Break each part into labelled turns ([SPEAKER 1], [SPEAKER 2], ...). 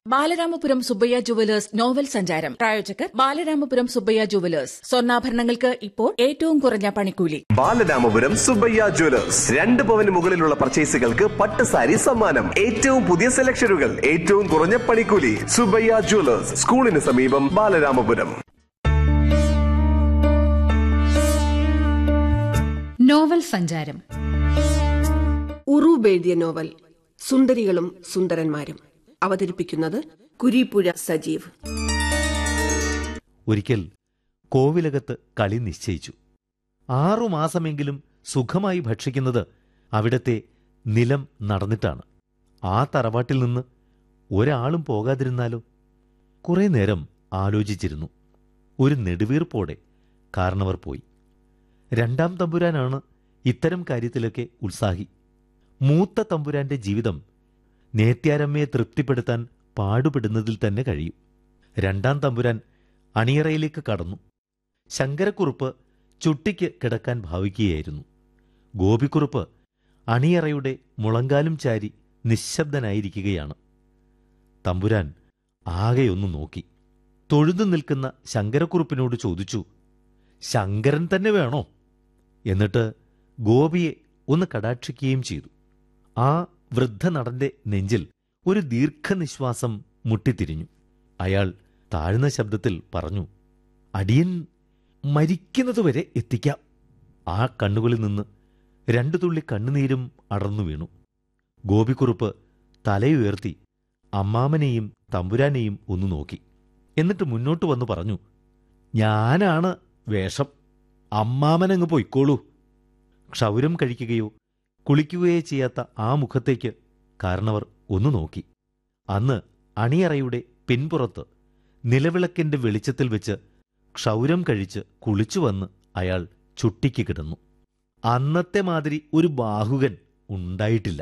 [SPEAKER 1] Balaramapuram Subbaiah jewellers novel സഞ്ചാരം പ്രായോജകർ Balaramapuram Subbaiah jewellers സ്വർണ്ണാഭരണങ്ങൾക്ക് ഇപ്പോൾ ഏറ്റവും കുറഞ്ഞ പണിക്കൂലി
[SPEAKER 2] ബാലരാമപുരം സുബയ്യ ജ്വല്ലേഴ്സ് രണ്ട് പവന് മുകളിലുള്ള പർച്ചേസുകൾക്ക് പട്ട് സാരി സമ്മാനം ഏറ്റവും പുതിയ സെലക്ഷനുകൾ ഏറ്റവും കുറഞ്ഞ പണിക്കൂലി സുബയ്യ ജ്വല്ലേഴ്സ് സ്കൂളിന് സമീപം ബാലരാമപുരം
[SPEAKER 3] നോവൽ സഞ്ചാരം
[SPEAKER 4] ഉറൂബ് എഴുതിയ നോവൽ സുന്ദരികളും സുന്ദരന്മാരും അവതരിപ്പിക്കുന്നത് കുരീപ്പുഴ സജീവ്
[SPEAKER 5] ഒരിക്കൽ കോവിലകത്ത് കളി നിശ്ചയിച്ചു ആറുമാസമെങ്കിലും സുഖമായി ഭക്ഷിക്കുന്നത് അവിടത്തെ നിലം നടന്നിട്ടാണ് ആ തറവാട്ടിൽ നിന്ന് ഒരാളും പോകാതിരുന്നാലോ കുറേ നേരം ആലോചിച്ചിരുന്നു ഒരു നെടുവീർപ്പോടെ കാരണവർ പോയി രണ്ടാം തമ്പുരാനാണ് ഇത്തരം കാര്യത്തിലൊക്കെ ഉത്സാഹി മൂത്ത തമ്പുരാന്റെ ജീവിതം നേത്യാരമ്മയെ തൃപ്തിപ്പെടുത്താൻ പാടുപെടുന്നതിൽ തന്നെ കഴിയും രണ്ടാം തമ്പുരാൻ അണിയറയിലേക്ക് കടന്നു ശങ്കരക്കുറുപ്പ് ചുട്ടിക്ക് കിടക്കാൻ ഭാവിക്കുകയായിരുന്നു ഗോപിക്കുറുപ്പ് അണിയറയുടെ മുളങ്കാലും ചാരി നിശബ്ദനായിരിക്കുകയാണ് തമ്പുരാൻ ആകെയൊന്നു നോക്കി തൊഴുതു നിൽക്കുന്ന ശങ്കരക്കുറുപ്പിനോട് ചോദിച്ചു ശങ്കരൻ തന്നെ വേണോ എന്നിട്ട് ഗോപിയെ ഒന്ന് കടാക്ഷിക്കുകയും ചെയ്തു ആ വൃദ്ധ നടന്റെ നെഞ്ചിൽ ഒരു ദീർഘനിശ്വാസം മുട്ടിത്തിരിഞ്ഞു അയാൾ താഴ്ന്ന ശബ്ദത്തിൽ പറഞ്ഞു അടിയൻ മരിക്കുന്നതുവരെ എത്തിക്കാം ആ കണ്ണുകളിൽ നിന്ന് രണ്ടു തുള്ളി കണ്ണുനീരും അടർന്നു വീണു ഗോപിക്കുറുപ്പ് തലയുയർത്തി അമ്മാമനെയും തമ്പുരാനെയും ഒന്ന് നോക്കി എന്നിട്ട് മുന്നോട്ട് വന്നു പറഞ്ഞു ഞാനാണ് വേഷം അമ്മാമനങ്ങ് പൊയ്ക്കോളൂ ക്ഷൗരം കഴിക്കുകയോ കുളിക്കുകയോ ചെയ്യാത്ത ആ മുഖത്തേക്ക് കാരണവർ ഒന്നു നോക്കി അന്ന് അണിയറയുടെ പിൻപുറത്ത് നിലവിളക്കിന്റെ വെളിച്ചത്തിൽ വെച്ച് ക്ഷൗരം കഴിച്ച് കുളിച്ചു വന്ന് അയാൾ ചുട്ടിക്ക് കിടന്നു അന്നത്തെ മാതിരി ഒരു ബാഹുകൻ ഉണ്ടായിട്ടില്ല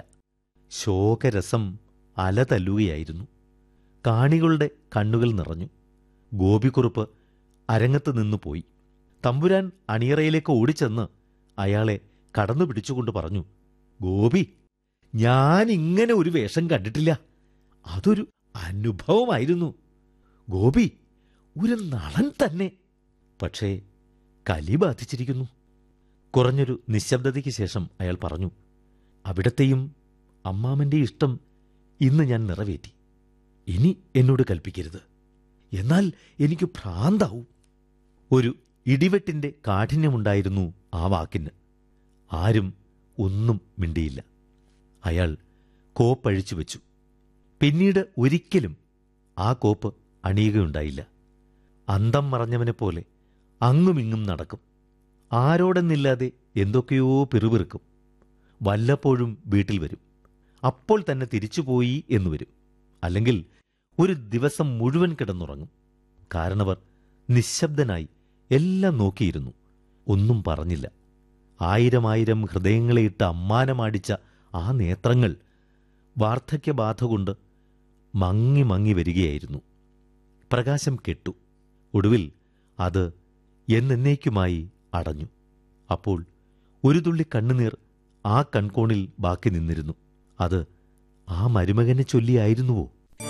[SPEAKER 5] ശോകരസം അലതല്ലുകയായിരുന്നു കാണികളുടെ കണ്ണുകൾ നിറഞ്ഞു ഗോപിക്കുറുപ്പ് അരങ്ങത്ത് നിന്നു പോയി തമ്പുരാൻ അണിയറയിലേക്ക് ഓടിച്ചെന്ന് അയാളെ കടന്നു പിടിച്ചുകൊണ്ട് പറഞ്ഞു ഗോപി ഞാൻ ഇങ്ങനെ ഒരു വേഷം കണ്ടിട്ടില്ല അതൊരു അനുഭവമായിരുന്നു ഗോപി ഒരു നളൻ തന്നെ പക്ഷേ കലി ബാധിച്ചിരിക്കുന്നു കുറഞ്ഞൊരു നിശബ്ദതയ്ക്ക് ശേഷം അയാൾ പറഞ്ഞു അവിടത്തെയും അമ്മാമന്റെ ഇഷ്ടം ഇന്ന് ഞാൻ നിറവേറ്റി ഇനി എന്നോട് കൽപ്പിക്കരുത് എന്നാൽ എനിക്ക് ഭ്രാന്താവും ഒരു ഇടിവെട്ടിന്റെ കാഠിന്യമുണ്ടായിരുന്നു ആ വാക്കിന് ആരും ഒന്നും മിണ്ടിയില്ല അയാൾ കോപ്പഴിച്ചു വെച്ചു പിന്നീട് ഒരിക്കലും ആ കോപ്പ് അണിയുകയുണ്ടായില്ല അന്തം മറഞ്ഞവനെ പോലെ അങ്ങുമിങ്ങും നടക്കും ആരോടെന്നില്ലാതെ എന്തൊക്കെയോ പിറുപിറുക്കും വല്ലപ്പോഴും വീട്ടിൽ വരും അപ്പോൾ തന്നെ തിരിച്ചുപോയി എന്നു വരും അല്ലെങ്കിൽ ഒരു ദിവസം മുഴുവൻ കിടന്നുറങ്ങും കാരണവർ നിശബ്ദനായി എല്ലാം നോക്കിയിരുന്നു ഒന്നും പറഞ്ഞില്ല ആയിരമായിരം ഹൃദയങ്ങളെ ഇട്ട് അമ്മാനമാടിച്ച ആ നേത്രങ്ങൾ വാർദ്ധക്യബാധ കൊണ്ട് മങ്ങി മങ്ങി വരികയായിരുന്നു പ്രകാശം കെട്ടു ഒടുവിൽ അത് എന്നേക്കുമായി അടഞ്ഞു അപ്പോൾ ഒരു തുള്ളി കണ്ണുനീർ ആ കൺകോണിൽ ബാക്കി നിന്നിരുന്നു അത് ആ മരുമകനെ ചൊല്ലിയായിരുന്നുവോ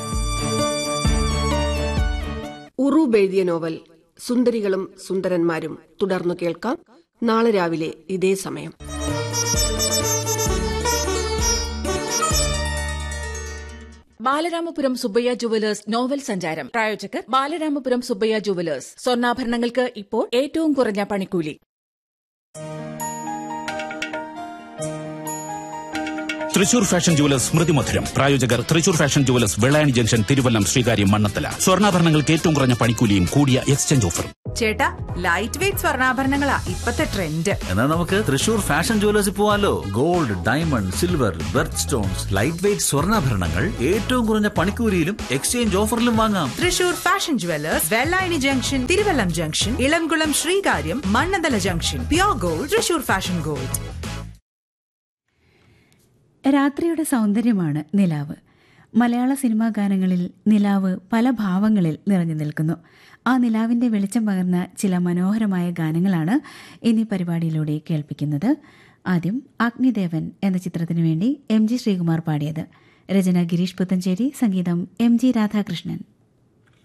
[SPEAKER 4] ഉറൂബ് എഴുതിയ നോവൽ സുന്ദരികളും സുന്ദരന്മാരും തുടർന്നു കേൾക്കാം നാളെ രാവിലെ ഇതേ സമയം
[SPEAKER 1] ബാലരാമപുരം സുബ്ബയ്യ ജുവലേഴ്സ് നോവൽ സഞ്ചാരം പ്രായോജകർ ബാലരാമപുരം സുബ്ബയ്യ ജുവലേഴ്സ് സ്വർണ്ണാഭരണങ്ങൾക്ക് ഇപ്പോൾ ഏറ്റവും കുറഞ്ഞ പണിക്കൂലി
[SPEAKER 6] തൃശൂർ ഫാഷൻ ജുവലേഴ്സ് സ്മൃതി മധുരം പ്രായോജകർ Thrissur fashion jewellers Vellayani junction Thiruvallam Sreekaryam Mannanthala സ്വർണ്ണാഭരണങ്ങൾക്ക് ഏറ്റവും കുറഞ്ഞ പണിക്കൂലിയും കൂടിയ എക്സ്ചേഞ്ച് ഓഫറും
[SPEAKER 7] ചേട്ടാ ലൈറ്റ് വെയിറ്റ് സ്വർണ്ണാഭരണങ്ങളാ ഇപ്പത്തെ ട്രെൻഡ്
[SPEAKER 8] എന്നാൽ നമുക്ക് തൃശൂർ ഫാഷൻ ജുവലേഴ്സിൽ പോവാലോ gold diamond silver birth stones light weight സ്വർണ്ണാഭരണങ്ങൾ ഏറ്റവും കുറഞ്ഞ പണിക്കൂലിയിലും എക്സ്ചേഞ്ച് ഓഫറിലും വാങ്ങാം
[SPEAKER 7] Thrissur fashion jewellers Vellayani junction Thiruvallam junction Ilamkulam Sreekaryam Mannanthala junction pure gold Thrissur fashion gold
[SPEAKER 3] രാത്രിയുടെ സൗന്ദര്യമാണ് നിലാവ് മലയാള സിനിമാ ഗാനങ്ങളിൽ നിലാവ് പല ഭാവങ്ങളിൽ നിറഞ്ഞു നിൽക്കുന്നു ആ നിലാവിൻ്റെ വെളിച്ചം പകർന്ന ചില മനോഹരമായ ഗാനങ്ങളാണ് ഇന്നീ പരിപാടിയിലൂടെ കേൾപ്പിക്കുന്നത് ആദ്യം അഗ്നിദേവൻ എന്ന ചിത്രത്തിനു വേണ്ടി എം ജി ശ്രീകുമാർ പാടിയത് രചന ഗിരീഷ് പുത്തഞ്ചേരി സംഗീതം എം ജി രാധാകൃഷ്ണൻ